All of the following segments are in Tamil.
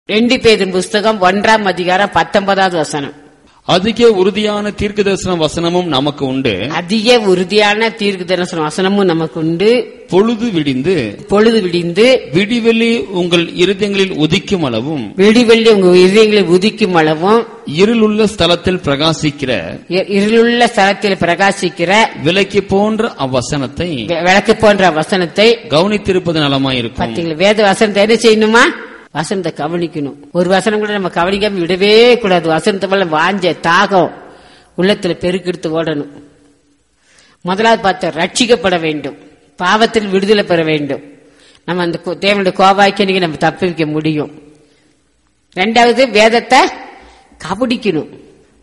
ரெண்டு பேரின் புஸ்தகம் ஒன்றாம் அதிகாரம் பத்தொன்பதாவது வசனம் அதிக உறுதியான தீர்க்கதரிசன வசனமும் நமக்கு உண்டு அதிக உறுதியான தீர்க்கு தரிசன வசனமும் நமக்கு உண்டு பொழுது விடிந்து பொழுது விடிந்து விடிவெளி உங்கள் இருதயங்களில் உதிக்கும் அளவும் வெடிவெள்ளி உங்க இதயங்களை உதிக்கும் அளவும் இருளுள்ள ஸ்தலத்தில் பிரகாசிக்கிற இ- இருளுள்ள ஸ்தலத்தில் பிரகாசிக்கிற விலைக்கு போன்ற அவ்வசனத்தை வெ- விளக்கு போன்ற வசனத்தை கவனித்திருப்பது நலமாயிருக்கும் பாத்தீங்களா வேத வசனத்தை என்ன செய்யணுமா வசனத்தை கவனிக்கணும் ஒரு வசனம் கூட நம்ம கவனிக்காம விடவே கூடாது வசனத்தை மேல வாஞ்ச தாகம் உள்ளத்துல பெருக்கெடுத்து ஓடணும் முதலாவது பார்த்த ரட்சிக்கப்பட வேண்டும் பாவத்தில் விடுதலை பெற வேண்டும் நம்ம அந்த கு- தேவனுடைய கோபாய்க்கு நம்ம தப்பிக்க முடியும் ரெண்டாவது வேதத்தை கபடிக்கணும்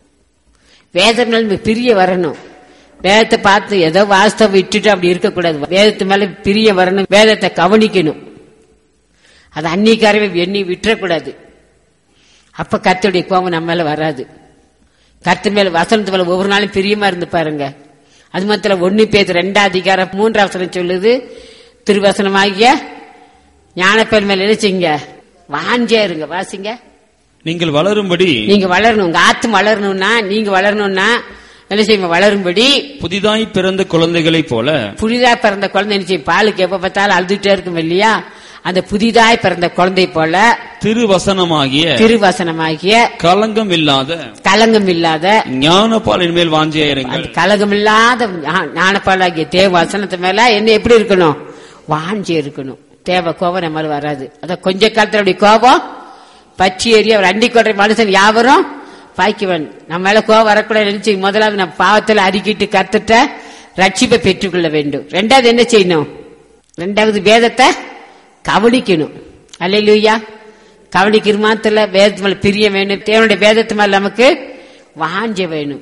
வேதம் மேல நம்ம பிரிய வரணும் வேதத்தை பார்த்து ஏதோ வாஸ்தவம் விட்டுட்டு அப்படி இருக்கக்கூடாது வேதத்து மேல பிரிய வரணும் வேதத்தை கவனிக்கணும் அது அன்னிக்காரவே எண்ணி விட்டுறக்கூடாது அப்ப கர்த்தருடைய கோபம் நம்ம மேல வராது கர்த்தர் மேல வசனத்து மேல ஒவ்வொரு நாளும் பிரியமா இருந்து பாருங்க அது மாத்திரம் ஒன்னு பேர் ரெண்டாம் அதிகாரம் மூன்றாம் வசனம் சொல்லுது திருவசனமாகிய ஞானப்பேர் மேல நினைச்சிங்க வாஞ்சே இருங்க வாசிங்க நீங்கள் வளரும்படி நீங்க வளரணும் உங்க ஆத்து வளரணும்னா நீங்க வளரணும்னா என்ன செய்யுங்க வளரும்படி புதிதாய் பிறந்த குழந்தைகளைப் போல புதிதா பிறந்த குழந்தை என்ன செய்யும் பாலுக்கு எப்ப பார்த்தாலும் அழுதுட்டே இருக்கும் இல்லையா அந்த புதிதாய் பிறந்த குழந்தை போல திருவசனமாகிய திருவசனமாகிய கலங்கம் இல்லாத கலங்கம் இல்லாத ஞானப்பாலின் மேல் வாஞ்சியாயிருங்கள் அந்த கலகம் இல்லாத ஞானப்பாலாகிய தேவ வசனத்து மேல என்ன எப்படி இருக்கணும் வாஞ்சி இருக்கணும் தேவ கோபம் நம்ம மேல வராது அத கொஞ்ச காலத்துல அப்படி கோபம் பச்சி ஏறி அவர் அண்டி கொள்ற மனுஷன் யாவரும் பாய்க்குவன் நம்ம மேல கோபம் வரக்கூடாது நினைச்சு முதலாவது நம்ம பாவத்துல அறிக்கிட்டு கத்துட்ட ரட்சிப்பை பெற்றுக்கொள்ள வேண்டும் ரெண்டாவது என்ன செய்யணும் ரெண்டாவது வேதத்தை கவனிக்கணும் அல்லையா கவனிக்கிற மாத்திர வேதத்து மேல பிரிய வேணும் தேவனுடைய வேதத்து மேல நமக்கு வாஞ்ச வேணும்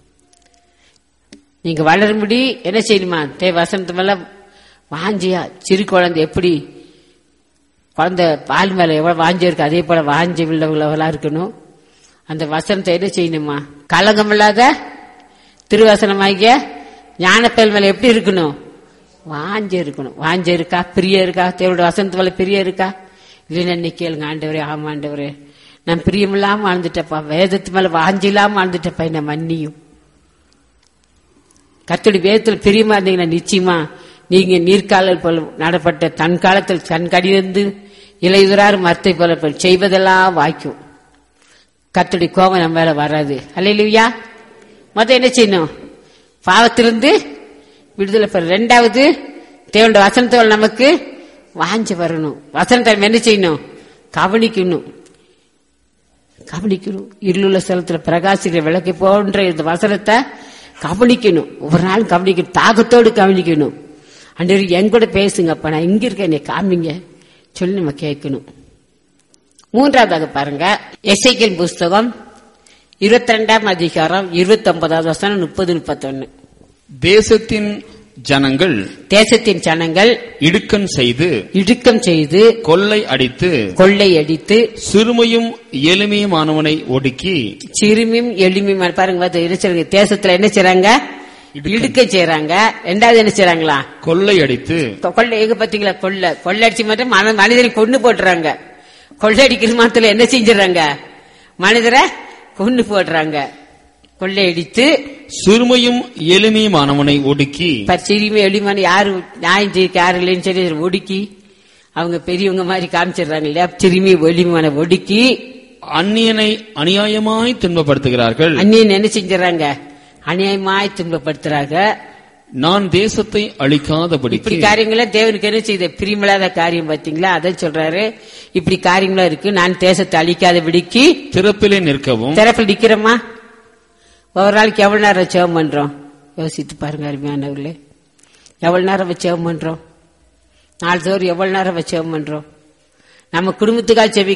நீங்க வளரும்படி என்ன செய்யணுமா தேவ வசனத்து மேல வாஞ்சியா சிறு குழந்தை எப்படி குழந்தை பால் மேல எவ்வளவு வாஞ்சி இருக்கு அதே போல வாஞ்சி உள்ளவங்களா இருக்கணும் அந்த வசனத்தை என்ன செய்யணுமா கலங்கம் இல்லாத திருவசனமாகிய ஞானப்பயல் மேல எப்படி இருக்கணும் வாஞ்ச இருக்கணும் வாஞ்ச இருக்கா பிரிய இருக்கா தேவனுடைய வசனத்து மேல பிரிய இருக்கா இல்லைன்னா இன்னைக்கு கேளுங்க ஆண்டவரே ஆமா ஆண்டவரே நான் பிரியமில்லாம வாழ்ந்துட்டப்பா வேதத்து மேல வாஞ்சி இல்லாம வாழ்ந்துட்டப்பா என்ன மன்னியும் கத்தடி வேதத்தில் பிரியமா இருந்தீங்கன்னா நிச்சயமா நீங்க நீர்க்காலல் போல நடப்பட்ட தன் காலத்தில் தன் கடிந்து இலையுறார் மரத்தை போல போல் செய்வதெல்லாம் வாய்க்கும் கத்தடி கோபம் நம்ம மேல வராது அல்லையா மொத்தம் என்ன செய்யணும் பாவத்திலிருந்து விடுதலை பெற ரெண்டாவது தேவனுடைய வசனத்தோல் நமக்கு வாஞ்சி வரணும் வசனத்தை நம்ம என்ன செய்யணும் கவனிக்கணும் கவனிக்கணும் இருளுள்ள ஸ்தலத்துல பிரகாசிக்கிற விளக்கு போன்ற இந்த வசனத்தை கவனிக்கணும் ஒவ்வொரு நாளும் கவனிக்கணும் தாகத்தோடு கவனிக்கணும் அன்று என் கூட பேசுங்கப்பா நான் இங்க இருக்கேன் என்னை காமிங்க சொல்லி நம்ம கேட்கணும் மூன்றாவதாக பாருங்க எசைக்கின் புஸ்தகம் இருபத்தி ரெண்டாம் அதிகாரம் இருபத்தி ஒன்பதாவது வசனம் முப்பது முப்பத்தொன்னு தேசத்தின் ஜனங்கள் தேசத்தின் ஜனங்கள் இடுக்கண் செய்து இடுக்கம் செய்து கொள்ளை அடித்து கொள்ளையடித்து சிறுமையும் எளிமையுமானவனை ஒடுக்கி சிறுமியும் எளிமையும் பாருங்க பார்த்து என்ன செய்றாங்க? தேசத்துல என்ன செய்றாங்க இடுக்க செய்றாங்க ரெண்டாவது என்ன செய்றாங்களா கொள்ளை அடித்து கொ- கொள்ளை எங்க பாத்தீங்களா கொள்ளை கொள்ளடிச்சு மட்டும் மன- மனிதரை கொண்டு போட்டுறாங்க கொள்ளையடிக்கிற மாத்திரம் என்ன செஞ்சிடறாங்க மனிதரை கொண்டு போடுறாங்க கொள்ளையடித்து சிறுமையும் எளிமையுமானவனை ஒடுக்கி சிறுமி எளிமான யாரு நியாயம் செய்ய யாரு இல்லைன்னு சொல்லி ஒடுக்கி அவங்க பெரியவங்க மாதிரி காமிச்சிடுறாங்க இல்லையா சிறுமி எளிமையான ஒடுக்கி அந்நியனை அநியாயமாய் துன்பப்படுத்துகிறார்கள் அந்நியன் என்ன செஞ்சிடறாங்க அநியாயமாய் துன்பப்படுத்துறாங்க நான் தேசத்தை இப்படி அழிக்காதபடிக்கு காரியங்கள தேவனுக்கு என்ன செய்த பிரிமில்லாத காரியம் பாத்தீங்களா அதை சொல்றாரு இப்படி காரியங்களா இருக்கு நான் தேசத்தை அழிக்காத விடிக்கு திறப்பிலே நிற்கவும் திறப்பில் நிக்கிறோமா ஒரு நாளைக்கு எவ்வளவு நேரம் ஜெபம் பண்றோம் யோசித்து பாருங்க அருமையானவர்களே எவ்வளவு நேரம் வச்சு ஜெபம் பண்றோம் நாள் தோறும் எவ்வளவு நேரம் வச்சு ஜெபம் பண்றோம் நம்ம குடும்பத்துக்காக செவி